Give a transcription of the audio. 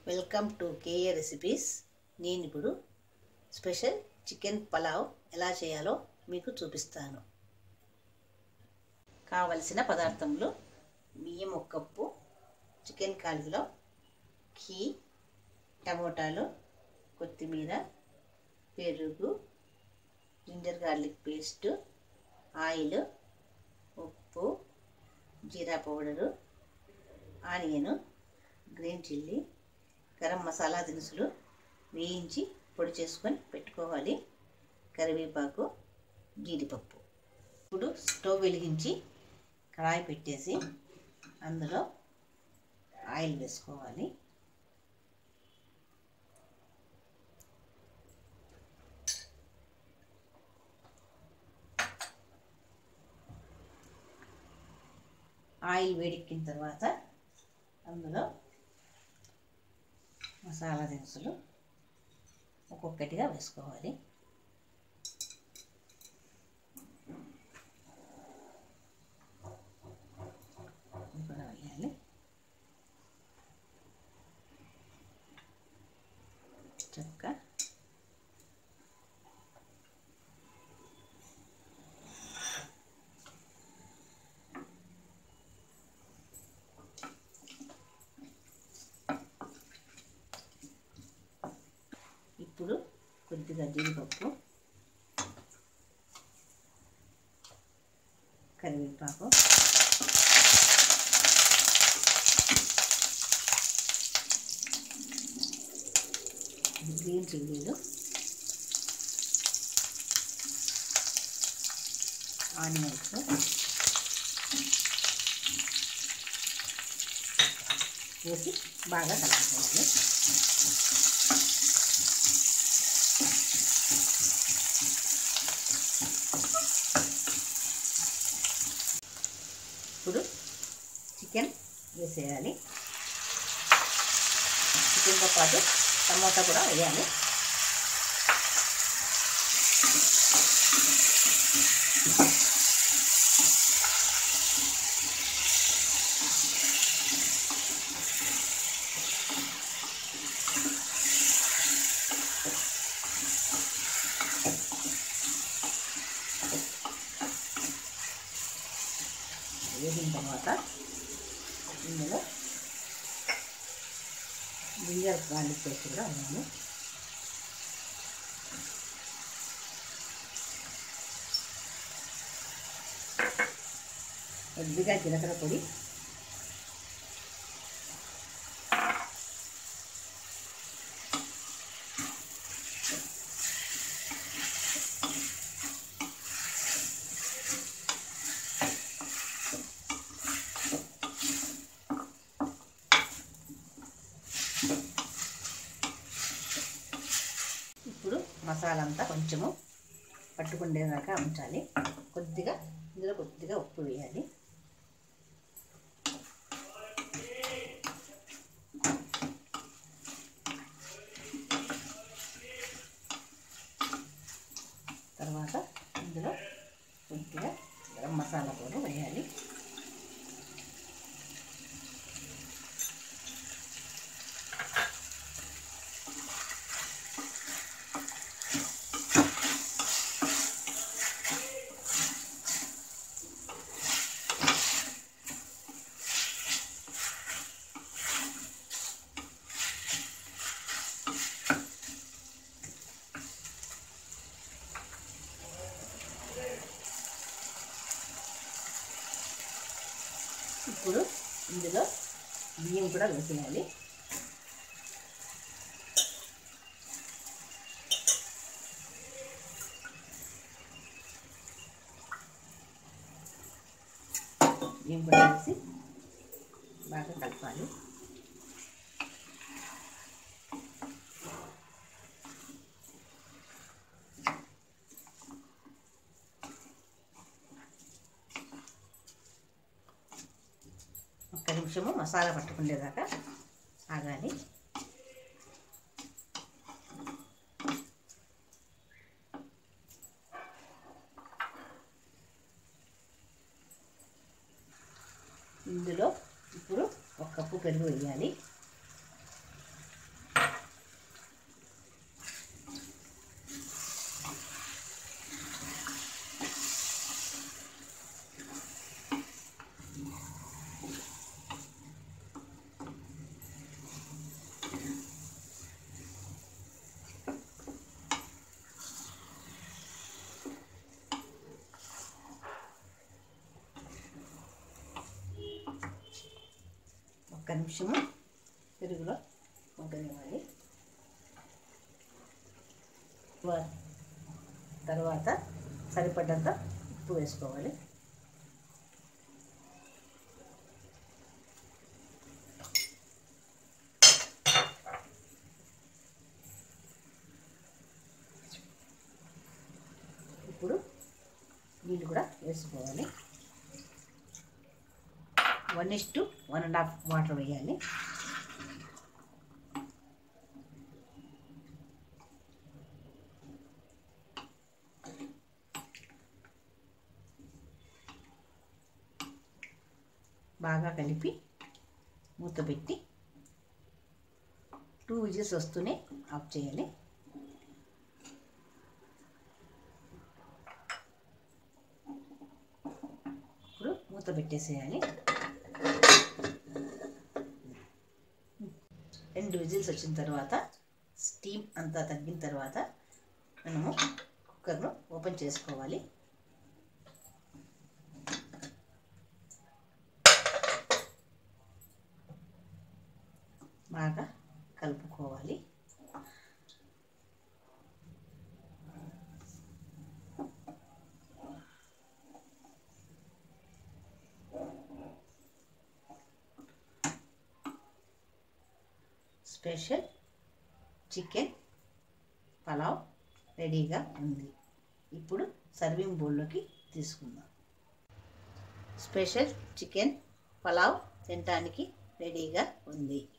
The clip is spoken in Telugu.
వెల్కమ్ టు కేఏ రెసిపీస్ నేను ఇప్పుడు స్పెషల్ చికెన్ పలావ్ ఎలా చేయాలో మీకు చూపిస్తాను కావలసిన పదార్థములు బియ్యం ఒక కప్పు చికెన్ కాల్ కిలో ఘీ టమోటాలు కొత్తిమీర పెరుగు జింజర్ గార్లిక్ పేస్ట్ ఆయిల్ ఉప్పు జీరా powder onion green chilli garam masala దినుసులు వేయించి పొడి చేసుకొని పెట్టుకోవాలి కరివేపాకు జీడిపప్పు ఇప్పుడు స్టవ్ వెలిగించి కడాయి పెట్టేసి అందులో ఆయిల్ వేసుకోవాలి ఆయిల్ వేడెక్కిన తర్వాత అందులో మసాలా దినుసులు ఒక్కొక్కటిగా వేసుకోవాలి ఇది కూడా వేయాలి చెక్క ఇప్పుడు కొద్దిగా జీడిపప్పు కరివేపాకు గ్రీన్ చిల్లీలు ఆనియన్స్ వేసి బాగా కలుపుకోవాలి ఇప్పుడు చికెన్ వేసేయాలి చికెన్తో పాటు టమోటా కూడా వేయాలి వేగిన తర్వాత ఇందులో జింజర్ గార్లిక్ పేస్ట్ కూడా వేయాలి కొద్దిగా జీలకర్ర పొడి ఇప్పుడు మసాలా అంతా కొంచెము పట్టుకుండేదాకా ఉంచాలి కొద్దిగా ఇందులో కొద్దిగా ఉప్పు వేయాలి తర్వాత ఇందులో కొద్దిగా గరం మసాలా కూడా వేయాలి ఇప్పుడు ఇందులో బియ్యం కూడా వేసేయాలి బియ్యం కూడా వేసి బాగా కలపాలి ఒక్క నిమిషము మసాలా పట్టుకునేదాకా ఆగాలి ఇందులో ఇప్పుడు ఒక కప్పు పెరుగు వేయాలి నిమిషము పెరుగులో మగ్గనివ్వాలి వా- తర్వాత సరిపడ్డంత ఉప్పు వేసుకోవాలి ఇప్పుడు నీళ్ళు కూడా వేసుకోవాలి one is to one and half water వేయాలి బాగా కలిపి మూత పెట్టి టూ విజిల్స్ వస్తూనే ఆఫ్ చేయాలి ఇప్పుడు మూత పెట్టేసేయాలి రెండు విజిల్స్ వచ్చిన తర్వాత స్టీమ్ అంతా తగ్గిన తర్వాత మనము కుక్కర్ను ఓపెన్ చేసుకోవాలి బాగా కలుపుకోవాలి స్పెషల్ చికెన్ పలావ్ రెడీగా ఉంది ఇప్పుడు సర్వింగ్ బౌల్లోకి తీసుకుందాం స్పెషల్ చికెన్ పలావ్ తినటానికి రెడీగా ఉంది